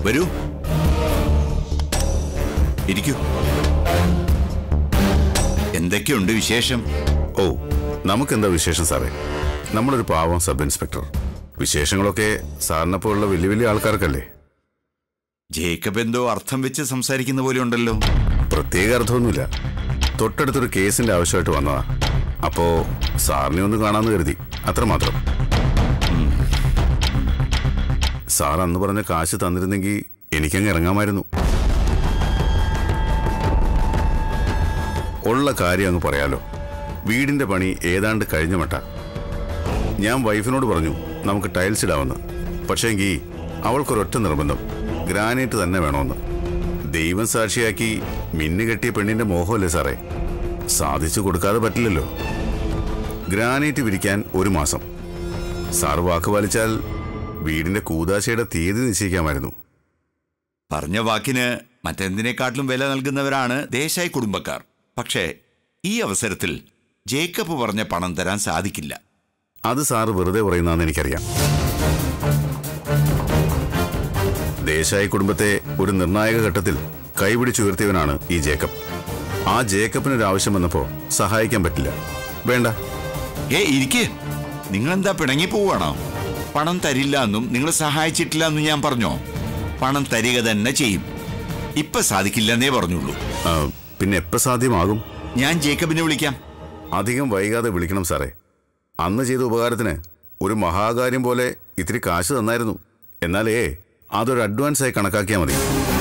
വരൂ ഇരിക്കൂ എന്തൊക്കെയുണ്ട് വിശേഷം ഓ നമുക്കെന്താ വിശേഷം സാറേ നമ്മളൊരു പാവം സബ് ഇൻസ്പെക്ടർ വിശേഷങ്ങളൊക്കെ സാറിനെ പോലുള്ള വലിയ വലിയ ആൾക്കാർക്കല്ലേ ജേക്കബ് എന്തോ അർത്ഥം വെച്ച് സംസാരിക്കുന്ന പോലെ ഉണ്ടല്ലോ പ്രത്യേക അർത്ഥമൊന്നുമില്ല തൊട്ടടുത്തൊരു കേസിന്റെ ആവശ്യമായിട്ട് വന്നതാ അപ്പോ സാറിനെ ഒന്ന് കാണാന്ന് കരുതി അത്രമാത്രം ഉം. സാർ അന്ന് പറഞ്ഞ കാശ് തന്നിരുന്നെങ്കിൽ എനിക്കങ്ങ് ഇറങ്ങാമായിരുന്നു ഉള്ള കാര്യം അങ്ങ് പറയാലോ വീടിന്റെ പണി ഏതാണ്ട് കഴിഞ്ഞ മട്ട ഞാൻ വൈഫിനോട് പറഞ്ഞു നമുക്ക് ടൈൽസ് ഇടാമെന്ന് പക്ഷേങ്കിൽ അവൾക്കൊരൊറ്റ നിർബന്ധം ഗ്രാനൈറ്റ് തന്നെ വേണമെന്ന് ദൈവം സാക്ഷിയാക്കി മിന്നു കെട്ടിയ പെണ്ണിന്റെ മോഹമല്ലേ സാറേ സാധിച്ചു കൊടുക്കാതെ പറ്റില്ലല്ലോ ഗ്രാനൈറ്റ് വിരിക്കാൻ ഒരു മാസം സാർ വാക്ക് പാലിച്ചാൽ വീടിന്റെ കൂതാശയുടെ തീയതി നിശ്ചയിക്കാമായിരുന്നു പറഞ്ഞ വാക്കിന് മറ്റെന്തിനേക്കാട്ടിലും വില നൽകുന്നവരാണ് ദേശായി കുടുംബക്കാർ പക്ഷേ ഈ അവസരത്തിൽ ജേക്കബ് പറഞ്ഞ പണം തരാൻ സാധിക്കില്ല അത് സാറ് വെറുതെ പറയുന്നതെന്ന് എനിക്കറിയാം ദേശായി കുടുംബത്തെ ഒരു നിർണായക ഘട്ടത്തിൽ കൈപിടിച്ചുയർത്തിയവനാണ് ഈ ജേക്കബ് ആ ജേക്കബിനൊരു ആവശ്യം വന്നപ്പോ സഹായിക്കാൻ പറ്റില്ല വേണ്ട ഏ ഇരിക്ക് നിങ്ങളെന്താ പിണങ്ങി പോവാണോ പണം തരില്ല എന്നും നിങ്ങൾ സഹായിച്ചിട്ടില്ല എന്നും ഞാൻ പറഞ്ഞോ പണം തരിക തന്നെ ചെയ്യും ഇപ്പൊ സാധിക്കില്ലെന്നേ പറഞ്ഞുള്ളൂ ആ, പിന്നെ എപ്പോ സാധ്യമാകും ഞാൻ ജേക്കബിനെ വിളിക്കാം അധികം വൈകാതെ വിളിക്കണം സാറേ അന്ന് ചെയ്ത ഉപകാരത്തിന് ഒരു മഹാകാര്യം പോലെ ഇത്തിരി കാശ് തന്നായിരുന്നു എന്നാലേ അതൊരു അഡ്വാൻസ് ആയി കണക്കാക്കിയാൽ മതി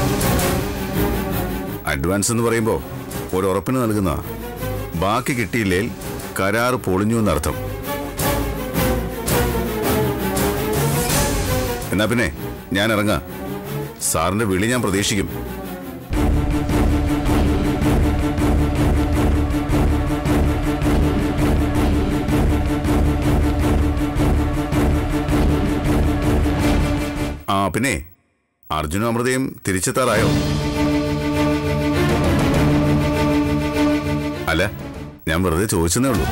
അഡ്വാൻസ് എന്ന് പറയുമ്പോൾ ഒരു ഉറപ്പിന് നൽകുന്ന ബാക്കി കിട്ടിയില്ലേൽ കരാർ പൊളിഞ്ഞു എന്നർത്ഥം എന്നാ പിന്നെ ഞാൻ ഇറങ്ങാം സാറിന്റെ വിളി ഞാൻ പ്രതീക്ഷിക്കും ആ പിന്നെ അർജുനും അമൃതയും തിരിച്ചെത്താറായോ അല്ല ഞാൻ വെറുതെ ചോദിച്ചെന്നേ ഉള്ളൂ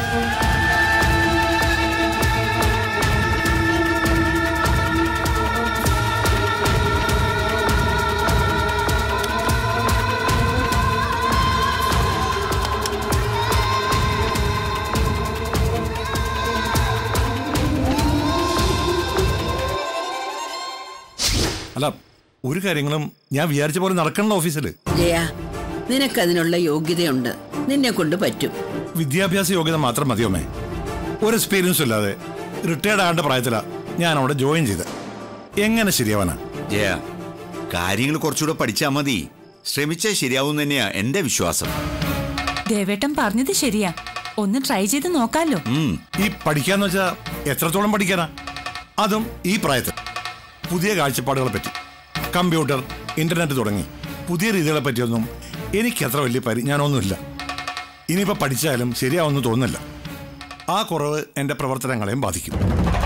അല്ല ഒരു കാര്യങ്ങളും ഞാൻ വിചാരിച്ച പോലെ നടക്കണ്ട ഓഫീസിൽ ജയ നിനക്കതിനുള്ള യോഗ്യതയുണ്ട് നിന്നെ കൊണ്ട് പറ്റും വിദ്യാഭ്യാസ യോഗ്യത മാത്രം മതിയോമേ ഒരു എക്സ്പീരിയൻസും ഇല്ലാതെ റിട്ടയർഡ് ആകേണ്ട പ്രായത്തിലാ ഞാൻ അവിടെ ജോയിൻ ചെയ്ത് എങ്ങനെ ശരിയാവാനാ ജയ കാര്യങ്ങൾ കുറച്ചുകൂടെ പഠിച്ചാൽ മതി ശ്രമിച്ചാൽ ശരിയാവും തന്നെയാ എന്റെ വിശ്വാസം ദേവേട്ടൻ പറഞ്ഞത് ശരിയാ ഒന്ന് ട്രൈ ചെയ്ത് നോക്കാലോ ഉം ഈ പഠിക്കാന്ന് വെച്ചാ എത്രത്തോളം പഠിക്കാനാ അതും ഈ പ്രായത്തിൽ പുതിയ കാഴ്ചപ്പാടുകളെ പറ്റി കമ്പ്യൂട്ടർ ഇന്റർനെറ്റ് തുടങ്ങി പുതിയ രീതികളെ പറ്റിയൊന്നും എനിക്ക് അത്ര വലിയ പരിജ്ഞാനമൊന്നുമില്ല ഇനിയിപ്പോൾ പഠിച്ചാലും ശരിയാവുമെന്ന് തോന്നുന്നില്ല ആ കുറവ് എൻ്റെ പ്രവർത്തനങ്ങളെയും ബാധിക്കും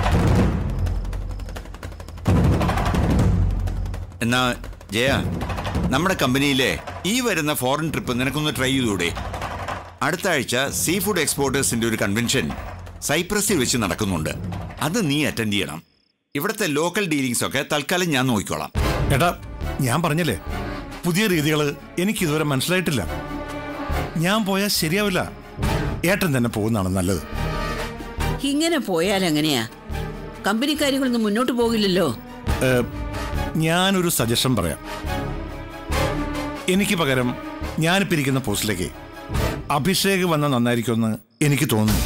എന്നാ ജയ നമ്മുടെ കമ്പനിയിലെ ഈ വരുന്ന ഫോറിൻ ട്രിപ്പ് നിനക്കൊന്ന് ട്രൈ ചെയ്തൂടെ അടുത്ത ആഴ്ച സീ ഫുഡ് എക്സ്പോർട്ടേഴ്സിന്റെ ഒരു കൺവെൻഷൻ സൈപ്രസിൽ വെച്ച് നടക്കുന്നുണ്ട് അത് നീ അറ്റൻഡ് ചെയ്യണം ഇവിടുത്തെ ലോക്കൽ ഡീലിങ്സ് ഒക്കെ തൽക്കാലം ഞാൻ നോക്കിക്കോളാം ഏട്ടാ ഞാൻ പറഞ്ഞില്ലേ പുതിയ രീതികൾ എനിക്ക് ഇതുവരെ മനസ്സിലായിട്ടില്ല ഞാൻ പോയാൽ ശരിയാവില്ല ഏട്ടൻ തന്നെ പോകുന്നതാണ് നല്ലത് ഇങ്ങനെ പോയാൽ എങ്ങനെയാ കമ്പനി കാര്യങ്ങളൊന്നും മുന്നോട്ട് പോകില്ലല്ലോ ഏഹ്, ഞാനൊരു സജഷൻ പറയാം എനിക്ക് പകരം ഞാനിപ്പോൾ ഇരിക്കുന്ന പോസ്റ്റിലേക്ക് അഭിഷേക് വന്ന നന്നായിരിക്കുമെന്ന് എനിക്ക് തോന്നുന്നു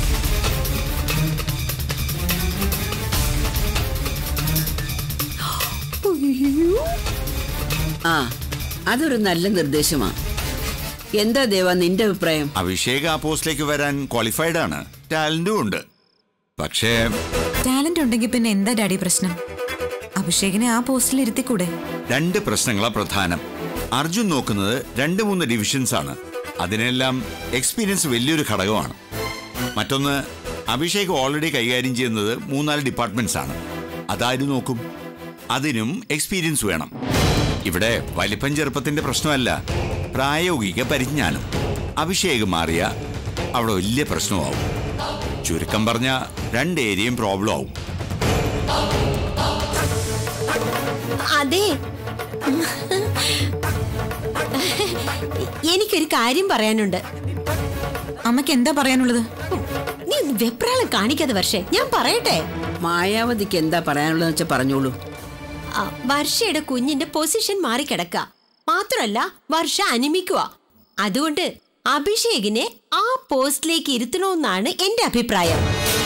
ആ അതൊരു നല്ല നിർദ്ദേശമാണ് എന്താ ദേവ നിന്റെ അഭിപ്രായം അഭിഷേക് ആ പോസ്റ്റിലേക്ക് വരാൻ ക്വാളിഫൈഡ് ആണ് ടാലന്റും ഉണ്ട് പക്ഷേ ടാലന്റ് ഉണ്ടെങ്കിൽ പിന്നെ എന്താ ഡാഡി പ്രശ്നം അഭിഷേകിനെ ആ പോസ്റ്റിൽ ഇരുത്തിക്കൂടെ രണ്ട് പ്രശ്നങ്ങളാ പ്രധാനം അർജുൻ നോക്കുന്നത് രണ്ട് മൂന്ന് ഡിവിഷൻസ് ആണ് അതിനെല്ലാം എക്സ്പീരിയൻസ് വലിയൊരു ഘടകമാണ് മറ്റൊന്ന് അഭിഷേക് ഓൾറെഡി കൈകാര്യം ചെയ്യുന്നത് മൂന്നാല് ഡിപ്പാർട്ട്മെന്റ്സ് ആണ് അതാരും നോക്കും അതിനും എക്സ്പീരിയൻസ് വേണം ഇവിടെ വലിപ്പം ചെറുപ്പത്തിന്റെ പ്രശ്നമല്ല പ്രായോഗിക പരിജ്ഞാനം അഭിഷേക് മാറിയ അവിടെ വലിയ പ്രശ്നമാവും ചുരുക്കം പറഞ്ഞ രണ്ട് ഏരിയയും പ്രോബ്ലം ആവും അതെ എനിക്കൊരു കാര്യം പറയാനുണ്ട് അമ്മയ്ക്ക് എന്താ പറയാനുള്ളത് നീ ഒന്ന് വെപ്രാളം കാണിക്കാതെ വർഷേ ഞാൻ പറയട്ടെ മായാവതിക്ക് എന്താ പറയാനുള്ളതെന്ന് വെച്ചാൽ പറഞ്ഞോളൂ ആ, വർഷയുടെ കുഞ്ഞിന്റെ പൊസിഷൻ മാറിക്കിടക്ക മാത്രമല്ല വർഷ അനിമിക്കുക അതുകൊണ്ട് അഭിഷേകിനെ ആ പോസ്റ്റിലേക്ക് ഇരുത്തണമെന്നാണ് എന്റെ അഭിപ്രായം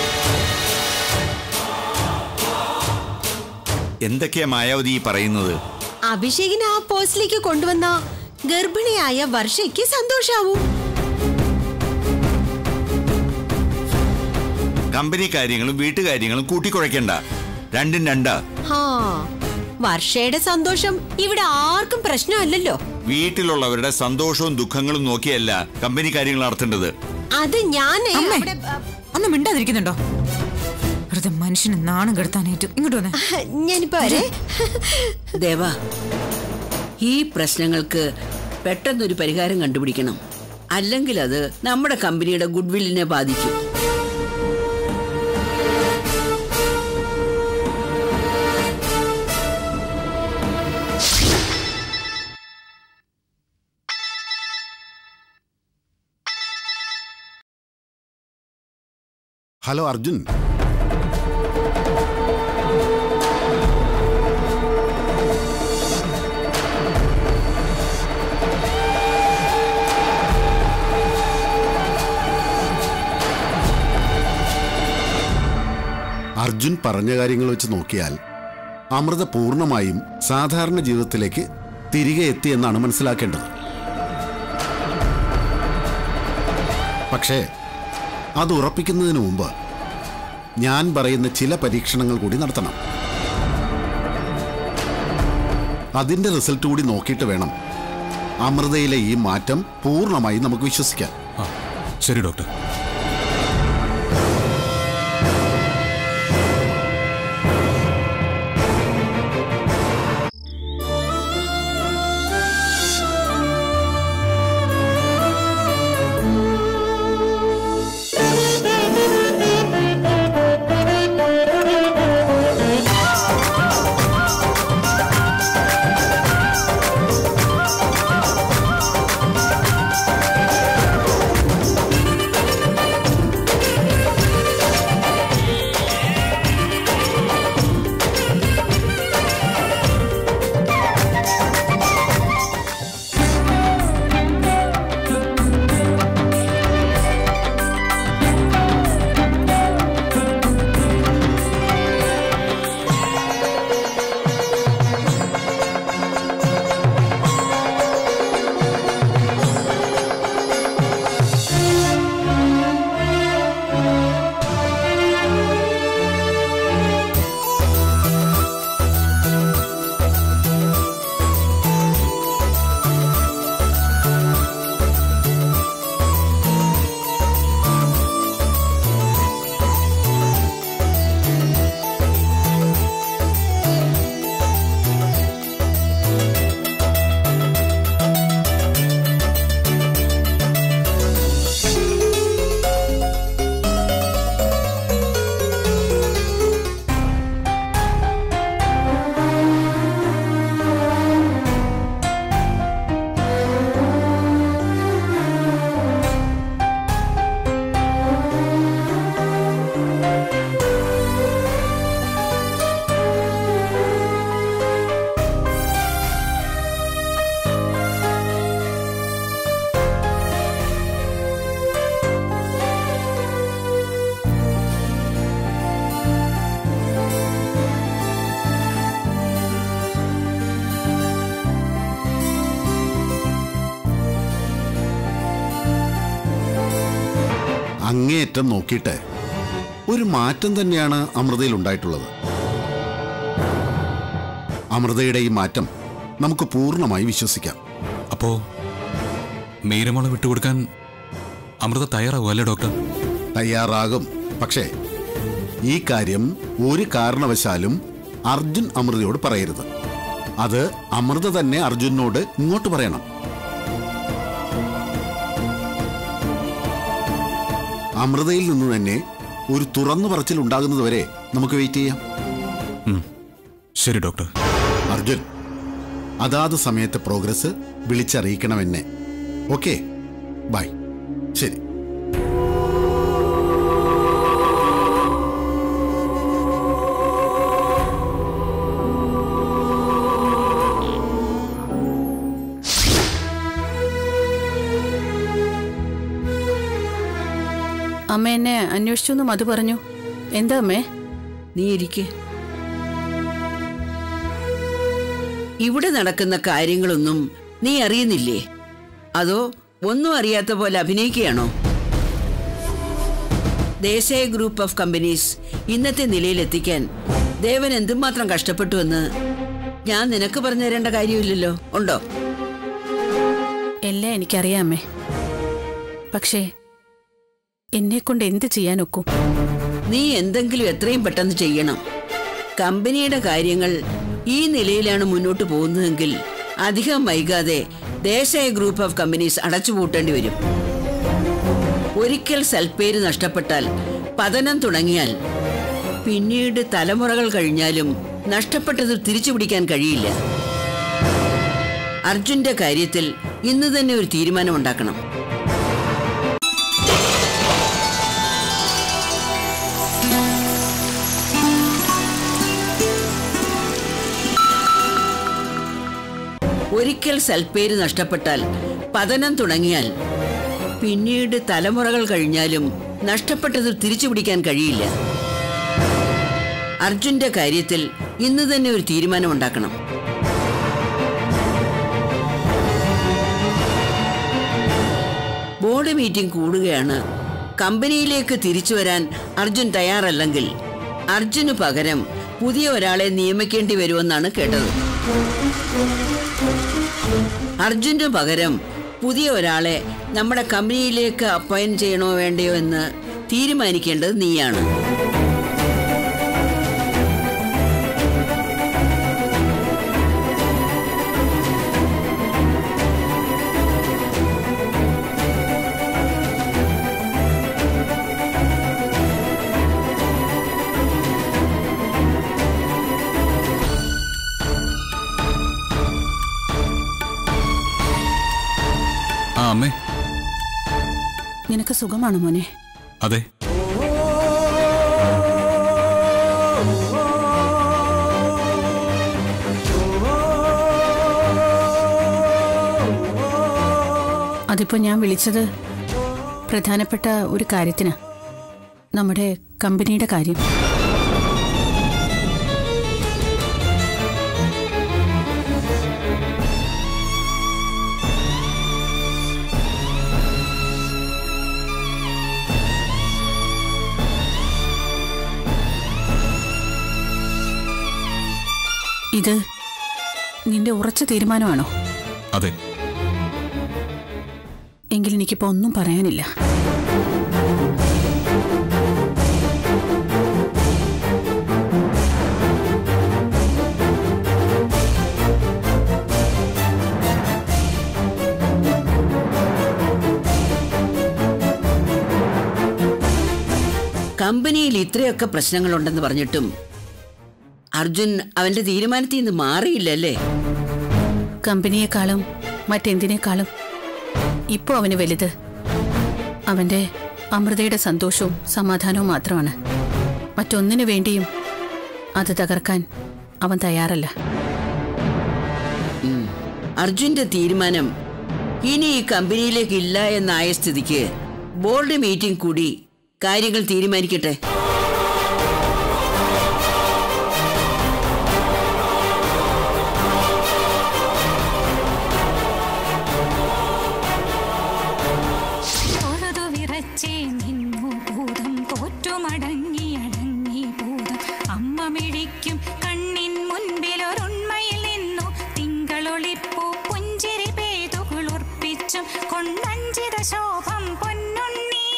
എന്തൊക്കെയാ മായാവതി ഈ പറയുന്നത് അഭിഷേകിനെ ആ പോസ്റ്റിലേക്ക് കൊണ്ടുവന്ന ഗർഭിണിയായ വർഷയ്ക്ക് സന്തോഷാവും കമ്പനി കാര്യങ്ങളും വീട്ടുകാര്യങ്ങളും കൂട്ടിക്കുഴയ്ക്കണ്ട രണ്ടും രണ്ടാ ഹാ വർഷയുടെ സന്തോഷം ഇവിടെ ആർക്കും പ്രശ്നമല്ലല്ലോ വീട്ടിലുള്ളവരുടെ സന്തോഷവും ദുഃഖങ്ങളും നോക്കിയല്ല കമ്പനി കാര്യങ്ങൾ നടത്തേണ്ടത് അത് ഞാൻ അമ്മേ അവിടെ, ആ, ഒന്ന് മിണ്ടാതിരിക്കുന്നുണ്ടോ വെറുതെ മനുഷ്യന് നാണം കെടുത്താനായിട്ട് ഇങ്ങോട്ട് വന്നേ ഞാനിപ്പോ വരെ ദേവ ഈ പ്രശ്നങ്ങൾക്ക് പെട്ടെന്നൊരു പരിഹാരം കണ്ടുപിടിക്കണം അല്ലെങ്കിൽ അത് നമ്മുടെ കമ്പനിയുടെ ഗുഡ്വില്ലിനെ ബാധിക്കും ഹലോ അർജുൻ അർജുൻ പറഞ്ഞ കാര്യങ്ങൾ വെച്ച് നോക്കിയാൽ അമൃത പൂർണ്ണമായും സാധാരണ ജീവിതത്തിലേക്ക് തിരികെ എത്തി എന്നാണ് മനസ്സിലാക്കേണ്ടത് പക്ഷേ അത് ഉറപ്പിക്കുന്നതിന് മുമ്പ് ഞാൻ പറയുന്ന ചില പരീക്ഷണങ്ങൾ കൂടി നടത്തണം അതിന്റെ റിസൾട്ട് കൂടി നോക്കിയിട്ട് വേണം അമൃതയിലെ ഈ മാറ്റം പൂർണ്ണമായി നമുക്ക് വിശ്വസിക്കാം ശരി ഡോക്ടർ അങ്ങേയറ്റം നോക്കിയിട്ട് ഒരു മാറ്റം തന്നെയാണ് അമൃതയിൽ ഉണ്ടായിട്ടുള്ളത് അമൃതയുടെ ഈ മാറ്റം നമുക്ക് പൂർണ്ണമായി വിശ്വസിക്കാം അപ്പോ മീരമോളെ വിട്ടുകൊടുക്കാൻ അമൃത തയ്യാറാവും അല്ലേ ഡോക്ടർ തയ്യാറാകും പക്ഷേ ഈ കാര്യം ഒരു കാരണവശാലും അർജുൻ അമൃതയോട് പറയരുത് അത് അമൃത തന്നെ അർജുനോട് ഇങ്ങോട്ട് പറയണം അമൃതയിൽ നിന്ന് തന്നെ ഒരു തുറന്നു പറച്ചിൽ ഉണ്ടാകുന്നതുവരെ നമുക്ക് വെയിറ്റ് ചെയ്യാം ശരി ഡോക്ടർ അർജുൻ അതാത് സമയത്തെ പ്രോഗ്രസ് വിളിച്ചറിയിക്കണം എന്നെ ഓക്കെ ബൈ ശരി അമ്മ എന്നെ അന്വേഷിച്ചു എന്ന് മധു പറഞ്ഞു എന്താ അമ്മേ നീ ഇരിക്കെ ഇവിടെ നടക്കുന്ന കാര്യങ്ങളൊന്നും നീ അറിയുന്നില്ലേ അതോ ഒന്നും അറിയാത്ത പോലെ അഭിനയിക്കുകയാണോ ദേശീയ ഗ്രൂപ്പ് ഓഫ് കമ്പനീസ് ഇന്നത്തെ നിലയിലെത്തിക്കാൻ ദേവൻ എന്തുമാത്രം കഷ്ടപ്പെട്ടുവെന്ന് ഞാൻ നിനക്ക് പറഞ്ഞു തരേണ്ട കാര്യമില്ലല്ലോ ഉണ്ടോ എല്ലാം എനിക്കറിയാം അമ്മേ പക്ഷേ എന്നെ കൊണ്ട് എന്ത് ചെയ്യാനൊക്കും നീ എന്തെങ്കിലും എത്രയും പെട്ടെന്ന് ചെയ്യണം കമ്പനിയുടെ കാര്യങ്ങൾ ഈ നിലയിലാണ് മുന്നോട്ട് പോകുന്നതെങ്കിൽ അധികം വൈകാതെ ദേശീയ ഗ്രൂപ്പ് ഓഫ് കമ്പനീസ് അടച്ചുപൂട്ടേണ്ടി വരും ഒരിക്കൽ സൽപ്പേര് നഷ്ടപ്പെട്ടാൽ പതനം തുടങ്ങിയാൽ പിന്നീട് തലമുറകൾ കഴിഞ്ഞാലും നഷ്ടപ്പെട്ടത് തിരിച്ചു പിടിക്കാൻ കഴിയില്ല അർജുന്റെ കാര്യത്തിൽ ഇന്ന് തന്നെ ഒരു തീരുമാനം ഉണ്ടാക്കണം ഒരിക്കൽ സൽപ്പേര് നഷ്ടപ്പെട്ടാൽ പതനം തുടങ്ങിയാൽ പിന്നീട് തലമുറകൾ കഴിഞ്ഞാലും നഷ്ടപ്പെട്ടത് തിരിച്ചു പിടിക്കാൻ കഴിയില്ല അർജുന്റെ കാര്യത്തിൽ ഇന്ന് തന്നെ ഒരു തീരുമാനം ഉണ്ടാക്കണം ബോർഡ് മീറ്റിംഗ് കൂടുകയാണ് കമ്പനിയിലേക്ക് തിരിച്ചു വരാൻ അർജുൻ തയ്യാറല്ലെങ്കിൽ അർജുന് പകരം പുതിയ ഒരാളെ നിയമിക്കേണ്ടി വരുമെന്നാണ് കേട്ടത് അർജുന് പകരം പുതിയ ഒരാളെ നമ്മുടെ കമ്പനിയിലേക്ക് അപ്പോയിന്റ് ചെയ്യണോ വേണ്ടയോ എന്ന് തീരുമാനിക്കേണ്ടത് നീയാണ് ആ അമ്മേ നിനക്ക് സുഖമാണോ മോനെ അതെ അതിപ്പോ ഞാൻ വിളിച്ചത് പ്രധാനപ്പെട്ട ഒരു കാര്യത്തിനാ നമ്മുടെ കമ്പനിയുടെ കാര്യം ഇത് നിന്റെ ഉറച്ച തീരുമാനമാണോ അതെ എങ്കിൽ എനിക്കിപ്പോ ഒന്നും പറയാനില്ല കമ്പനിയിൽ ഇത്രയൊക്കെ പ്രശ്നങ്ങളുണ്ടെന്ന് പറഞ്ഞിട്ടും അർജുൻ അവന്റെ തീരുമാനത്തിൽ നിന്ന് മാറിയില്ലല്ലേ കമ്പനിയെക്കാളും മറ്റെന്തിനേക്കാളും ഇപ്പോൾ അവന് വലുത് അവന്റെ അമൃതയുടെ സന്തോഷവും സമാധാനവും മാത്രമാണ് മറ്റൊന്നിനു വേണ്ടിയും അത് തകർക്കാൻ അവൻ തയ്യാറല്ല അർജുന്റെ തീരുമാനം ഇനി ഈ കമ്പനിയിലേക്ക് ഇല്ല എന്നായ സ്ഥിതിക്ക് ബോർഡ് മീറ്റിംഗ് കൂടി കാര്യങ്ങൾ തീരുമാനിക്കട്ടെ തൊഴുതു വിറച്ചേ നിന്നു ഭൂതം തോറ്റുമടങ്ങിയടങ്ങി ഭൂതം അമ്മ മിഴിക്കും കണ്ണിൻ മുൻപിലൊരുണ്മയിൽ നിന്നു തിങ്കളൊളിപ്പൂ പുഞ്ചിരി പെയ്തു കുളിർപ്പിച്ചും കൊണ്ടഞ്ചിത ശോഭം പൊന്നുണ്ണി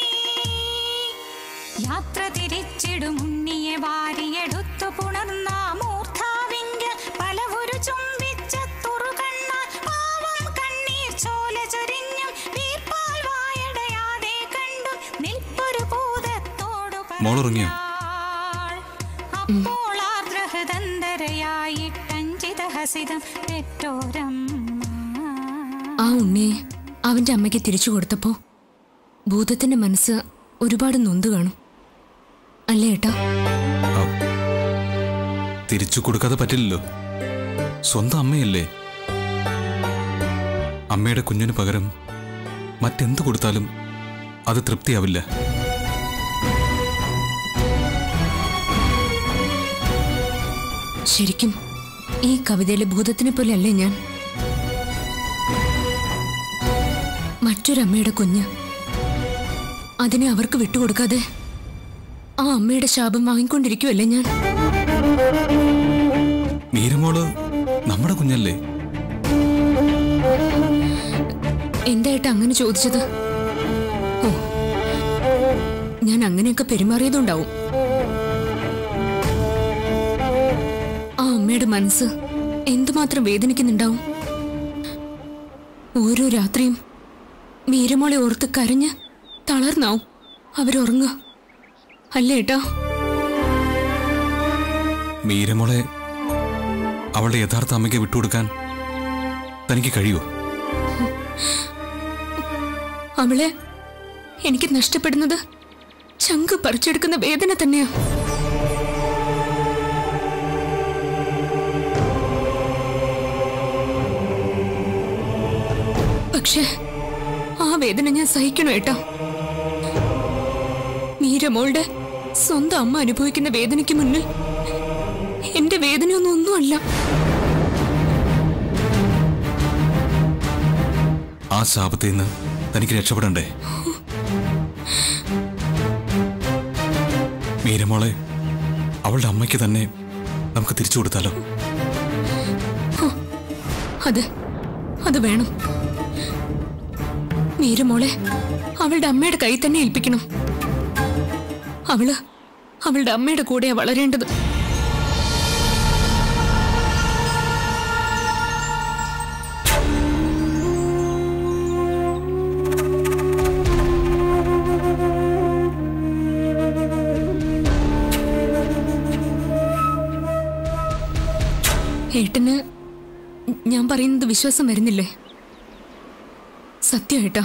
യാത്ര തിരിച്ചിടും ഉണ്ണിയെ വാരിയെടുത്തു പുണർന്ന മൂർധാവിങ്കൽ പലവൊരു ചുംബിച്ച തുറുകണ്ണാൽ പാവം കണ്ണീർ ചോല ചൊരിഞ്ഞും വീർപ്പാൽ വായടയാതെ കണ്ടു നിൽപ്പൊരു ഭൂതത്തോടു മോളുറങ്ങിയോ അപ്പോൾ ആർദ്രഹൃദന്തരയായിട്ടഞ്ചിത സഹസിതം പെറ്റോരമ്മ ആ ഉണ്ണിയെ അവന്റെ അമ്മയ്ക്ക് തിരിച്ചു കൊടുത്തപ്പോ ഭൂതത്തിന്റെ മനസ്സ് ഒരുപാട് നൊന്ത് കാണും അല്ലേ ഏട്ടാ തിരിച്ചു കൊടുക്കാതെ പറ്റില്ലല്ലോ സ്വന്തം അമ്മയല്ലേ അമ്മയുടെ കുഞ്ഞിന് പകരം മറ്റെന്ത് കൊടുത്താലും അത് തൃപ്തിയാവില്ല ശരിക്കും ഈ കവിതയിലെ ഭൂതത്തിനെ പോലെ അല്ലേ ഞാൻ മറ്റൊരമ്മയുടെ കുഞ്ഞ് അതിനെ അവർക്ക് വിട്ടുകൊടുക്കാതെ ആ അമ്മയുടെ ശാപം വാങ്ങിക്കൊണ്ടിരിക്കുമല്ലേ ഞാൻ മീരമോള് നമ്മുടെ കുഞ്ഞല്ലേ എന്തായിട്ട് അങ്ങനെ ചോദിച്ചത് ഓ ഞാൻ അങ്ങനെയൊക്കെ പെരുമാറിയതുണ്ടാവും ആ അമ്മയുടെ മനസ്സ് എന്തുമാത്രം വേദനിക്കുന്നുണ്ടാവും ഓരോ രാത്രിയും മീരമോളെ ഓർത്ത് കരഞ്ഞ് തളർന്നാവും അവരുറങ്ങുക അല്ലേ ഏട്ടാ മീരമോളെ അവളുടെ യഥാർത്ഥ അമ്മയ്ക്ക് വിട്ടുകൊടുക്കാൻ തനിക്ക് കഴിയുമോ അവളെ എനിക്ക് നഷ്ടപ്പെടുന്നത് ചങ്ക് പറിച്ചെടുക്കുന്ന വേദന തന്നെയാ പക്ഷേ ആ വേദന ഞാൻ സഹിക്കണോ ഏട്ടാ മീരമോളുടെ സ്വന്തം അമ്മ അനുഭവിക്കുന്ന വേദനയ്ക്ക് മുന്നിൽ എന്റെ വേദനയൊന്നും ഒന്നുമല്ല ആ ശാപത്തിൽ നിന്ന് തനിക്ക് രക്ഷപ്പെടണ്ടേ മീരമോളെ അവളുടെ അമ്മയ്ക്ക് തന്നെ നമുക്ക് തിരിച്ചു കൊടുത്താലോ അത് അത് വേണം മീരമോളെ അവളുടെ അമ്മയുടെ കൈ തന്നെ ഏൽപ്പിക്കണം അവള് അവളുടെ അമ്മയുടെ കൂടെയാ വളരേണ്ടത് ഏട്ടന് ഞാൻ പറയുന്നത് വിശ്വാസം വരുന്നില്ലേ സത്യമായിട്ടാ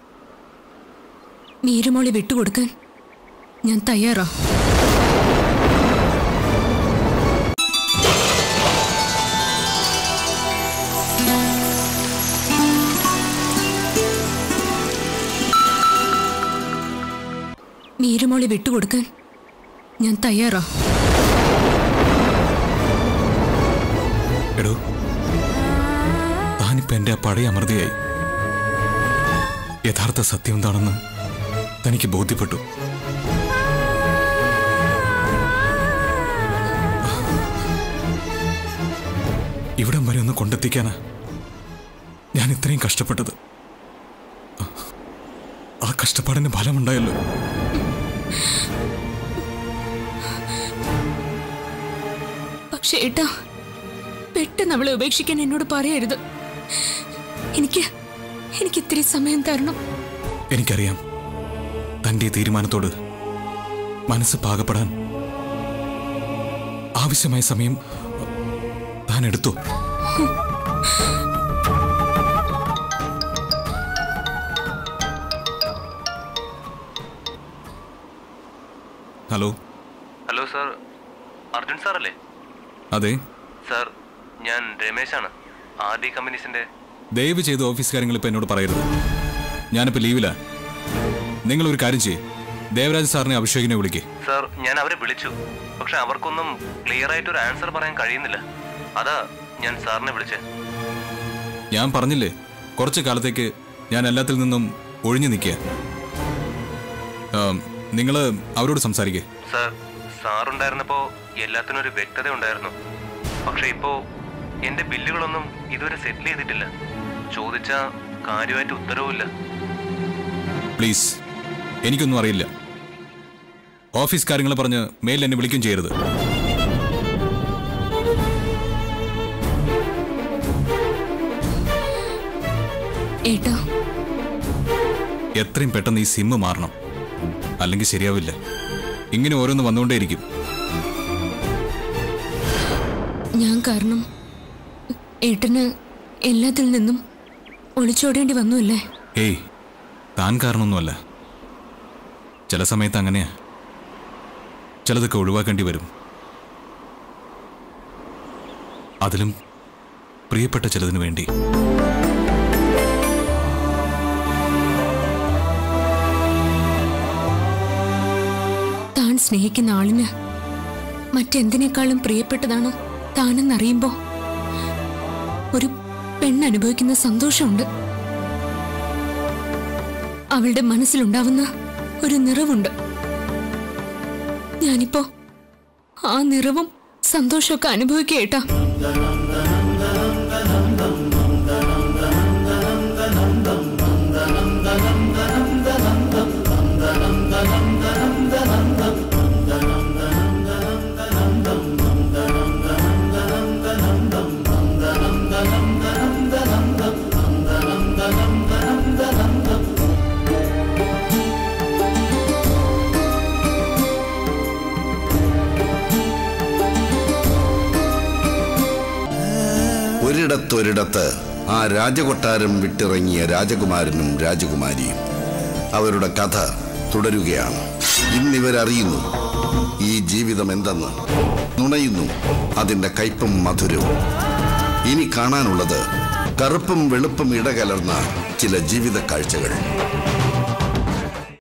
മീരമോളെ വിട്ടുകൊടുക്കാൻ ഞാൻ തയ്യാറാ മീരമോളെ വിട്ടുകൊടുക്കാൻ ഞാൻ തയ്യാറാ എടോ താനിപ്പോ എന്റെ ആ പഴയ അമൃതയായി യഥാർത്ഥ സത്യം എന്താണെന്ന് തനിക്ക് ബോധ്യപ്പെട്ടു ഇവിടം വരെ ഒന്ന് കൊണ്ടെത്തിക്കാനാ ഞാൻ ഇത്രയും കഷ്ടപ്പെട്ടത് ആ കഷ്ടപ്പാടിന് ഫലമുണ്ടായല്ലോ പക്ഷേ ഏട്ടാ പെട്ടെന്ന് അവളെ ഉപേക്ഷിക്കാൻ എന്നോട് പറയരുത് എനിക്ക് എനിക്ക് ഇത്തിരി സമയം തരണം എനിക്കറിയാം തന്റെ ഈ തീരുമാനത്തോട് മനസ്സ് പാകപ്പെടാൻ ആവശ്യമായ സമയം താൻ എടുത്തു hello hello sir Arjun sir അല്ലേ അതെ സാർ ഞാൻ രമേശാണ് ആർ ഡി കമ്പനീസിന്റെ ദയവ് ചെയ്ത് ഓഫീസ് കാര്യങ്ങൾ ഇപ്പൊ എന്നോട് പറയരുത് ഞാനിപ്പോ ലീവിലാ നിങ്ങൾ ഒരു കാര്യം ചെയ്യേ ദേവരാജ് സാറിനെ അഭിഷേകിനെ വിളിക്കേ സാർ ഞാൻ അവരെ വിളിച്ചു പക്ഷെ അവർക്കൊന്നും ക്ലിയർ ആയിട്ട് ഒരു ആൻസർ പറയാൻ കഴിയുന്നില്ല അതാ ഞാൻ സാറിനെ വിളിച്ചേ ഞാൻ പറഞ്ഞില്ലേ കുറച്ച് കാലത്തേക്ക് ഞാൻ എല്ലാത്തിൽ നിന്നും ഒഴിഞ്ഞു നിൽക്കുക നിങ്ങൾ അവരോട് സംസാരിക്കേ സാർ സാറുണ്ടായിരുന്നപ്പോ എല്ലാത്തിനും ഒരു വ്യക്തത ഉണ്ടായിരുന്നു പക്ഷെ ഇപ്പോ എന്റെ ബില്ലുകളൊന്നും ഇതുവരെ സെറ്റിൽ ചെയ്തിട്ടില്ല ചോദിച്ച കാര്യമായിട്ട് ഉത്തരവുമില്ല പ്ലീസ് എനിക്കൊന്നും അറിയില്ല ഓഫീസ് കാര്യങ്ങൾ പറഞ്ഞ് മെയിൽ എന്നെ വിളിക്കും ചെയ്യരുത് ഏട്ടാ എത്രയും പെട്ടെന്ന് ഈ സിമ്മ് മാറണം അല്ലെങ്കിൽ ശരിയാവില്ല ഇങ്ങനെ ഓരോന്ന് വന്നുകൊണ്ടേയിരിക്കും ഞാൻ കാരണം ഏട്ടന് എല്ലാത്തിൽ നിന്നും ഒളിച്ചോടേണ്ടി വന്നു അല്ലേ ഏയ് താൻ കാരണമൊന്നുമല്ല ചില സമയത്ത് അങ്ങനെയാ ചിലതൊക്കെ ഒഴിവാക്കേണ്ടി വരും അതിലും പ്രിയപ്പെട്ട ചിലതിനു വേണ്ടി താൻ സ്നേഹിക്കുന്ന ആളിന് മറ്റെന്തിനേക്കാളും പ്രിയപ്പെട്ടതാണ് താനെന്നറിയുമ്പോ ഒരു പെണ്ണനുഭവിക്കുന്ന സന്തോഷമുണ്ട് അവളുടെ മനസ്സിലുണ്ടാവുന്ന ഒരു നിറവുണ്ട് ഞാനിപ്പോ ആ നിറവും സന്തോഷമൊക്കെ അനുഭവിക്കേട്ടാ ഒരിടത്തൊരിടത്ത് ആ രാജകൊട്ടാരം വിട്ടിറങ്ങിയ രാജകുമാരനും രാജകുമാരിയും അവരുടെ കഥ തുടരുകയാണ് ഇന്നിവരറിയുന്നു ഈ ജീവിതം എന്തെന്ന് നുണയുന്നു അതിന്റെ കയ്പും മധുരവും ഇനി കാണാനുള്ളത് കറുപ്പും വെളുപ്പും ഇടകലർന്ന ചില ജീവിത കാഴ്ചകൾ